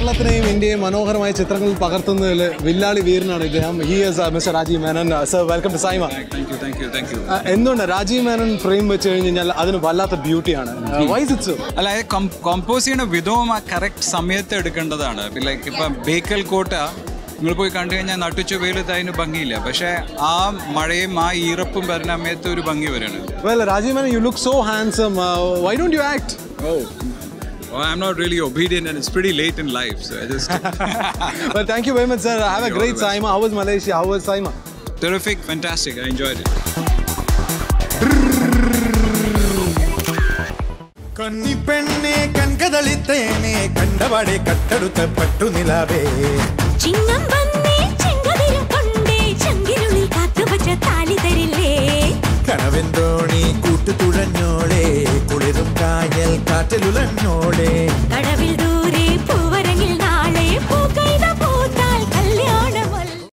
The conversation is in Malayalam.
കേരളത്തിനെയും ഇന്ത്യയും മനോഹരമായ ചിത്രങ്ങൾ പകർത്തുന്നതിൽ വില്ലാളി വീരനാണ് ഇദ്ദേഹം he is mister Rajeev Menon sir welcome to SIIMA thank you thank you thank you എന്തുകൊണ്ട് രാജീവ് മേനൻ ഫ്രെയിം വെച്ച് കഴിഞ്ഞ് കഴിഞ്ഞാൽ അതിന് വല്ലാത്ത ബ്യൂട്ടിയാണ് വൈസ് ഇറ്റ്സ് അല്ല കമ്പോസ് ചെയ്യുന്ന വിധവും ആ കറക്റ്റ് സമയത്ത് എടുക്കേണ്ടതാണ് ലൈക്ക് ഇപ്പം ബേക്കൽ കോട്ട നിങ്ങൾ പോയി കണ്ടു കഴിഞ്ഞാൽ നട്ടുച്ച വെയിലത്ത് അതിന് ഭംഗിയില്ല പക്ഷേ ആ മഴയും ആ ഈറപ്പും വരുന്ന സമയത്ത് ഒരു ഭംഗി വരണം well Rajeev Menon you look so handsome why don't you act oh I'm not really obedient and it's pretty late in life so I just well thank you very much sir have a You're great the best. Saima how was Malaysia how was Saima terrific fantastic I enjoyed it കന്നിപ്പെണ്ണെ കൺകതളിത്തേനെ കണ്ടപാടെ കട്ടെടുത്ത പട്ടുനിലാവേ ചിങ്ങം വന്നേ ചെങ്കതിരും കൊണ്ടേ ചങ്കിനുള്ളിൽ കാത്തുവച്ച താലി തരില്ലേ കനവെന്തോണി കൂട്ടുതുഴഞ്ഞോളെ കുളിരും കായൽ കാറ്റിലുലഞ്ഞോളെ കട